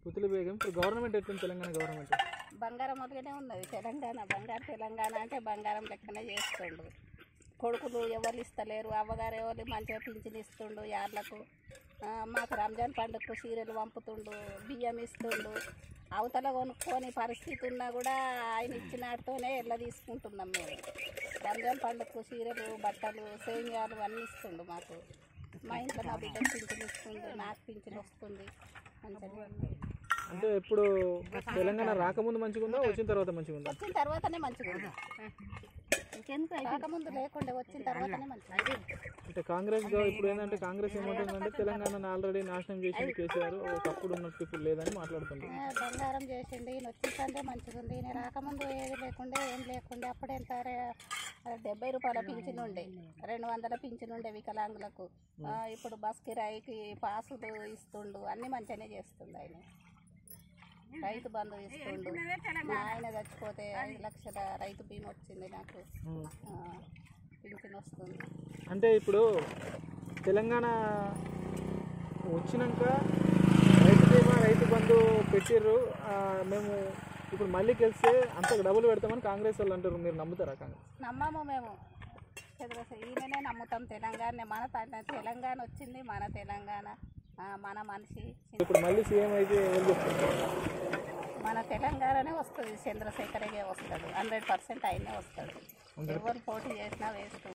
పుతుల బేగం ఇప్పుడు గవర్నమెంట్ ఎట్లుంది తెలంగాణ గవర్నమెంట్ బంగారం వరకునే ఉన్నది తెలంగాణ బంగారు తెలంగాణ అంటే బంగారం లెక్కనే చేస్తుండు కొడుకులు ఎవరు ఇస్తలేరు అవ్వగారు ఎవరు మంచిగా పింఛన్ ఇస్తుండు యార్లకు ఆ, మాకు రంజాన్ పండుగకు చీరలు పంపుతుండు బియ్యం ఇస్తుండు అవతల కొనుక్కొని పరిస్థితి ఉన్నా కూడా ఆయన ఇచ్చినాటితోనే ఎల్ల తీసుకుంటున్నాం మేము రంజాన్ పండుగకు చీరలు బట్టలు సేమియాలు అన్నీ ఇస్తుండు మాకు మా ఇంట్లో నా బిడ్డ పింఛన్ ఇస్తుండు నాకు పింఛన్ వస్తుంది మంచిగా ఉంది. అంటే ఇప్పుడు తెలంగాణ రాకముందు మంచిగా ఉందా వచ్చిన తర్వాత మంచిగా ఉందా వచ్చిన తర్వాతనే మంచిగా ఉంది ఇంకెంత రాకముందు లేకుండా వచ్చిన తర్వాతనే మంచిగా ఉంది. అంటే కాంగ్రెస్ గవ- ఇప్పుడు ఏంటంటే కాంగ్రెస్ ఏమంటుందంటే తెలంగాణను ఆల్రెడీ నాశనం చేసింది కేసీఆర్ ఒకప్పుడు ఉన్నట్టు ఇప్పుడు లేదని మాట్లాడుతుంది ఆ, బంగారం చేసిండు ఈయన వచ్చిందంటే మంచిగా ఉంది ఈయన రాకముందు ఏది లేకుండే ఏం లేకుండే అప్పుడు ఎంత రే- డెబ్బై రూపాయల పింఛన్ ఉండే రెండు వందల పింఛన్ ఉండే వికలాంగులకు ఆ, ఇప్పుడు బస్ కిరాయికి పాసులు ఇస్తుండు అన్ని మంచిగానే చేస్తుండు ఆయన రైతు బంధు ఇస్తుండు మా ఆయన చచ్చిపోతే ఐదు లక్షల రైతు బీమా వచ్చింది నాకు ఉమ్. ఆ, పింఛన్ వస్తుంది అంటే ఇప్పుడు తెలంగాణ వచ్చినాక రైతు బీమా రైతు బంధు పెట్టిర్రు ఆ, మేము ఇప్పుడు మళ్ళీ గెలిస్తే అంత డబ్బులు పెడతామని కాంగ్రెస్ వాళ్ళు అంటారు మీరు నమ్ముతారా కాంగ్రెస్ నమ్మము మేము చంద్రశేఖర్ ఈయననే నమ్ముతాం తెలంగాణ మన త- తెలంగాణ వచ్చింది మన తెలంగాణ ఆ, మన మనిషి ఇప్పుడు మళ్ళీ సీఎం అయితే ఎవరు చెప్తారు మన తెలంగాణనే వస్తుంది చంద్రశేఖరగే వస్తాడు హండ్రెడ్ పర్సెంట్ ఆయనే వస్తాడు ఎవరు పోటీ చేసినా వేస్ట్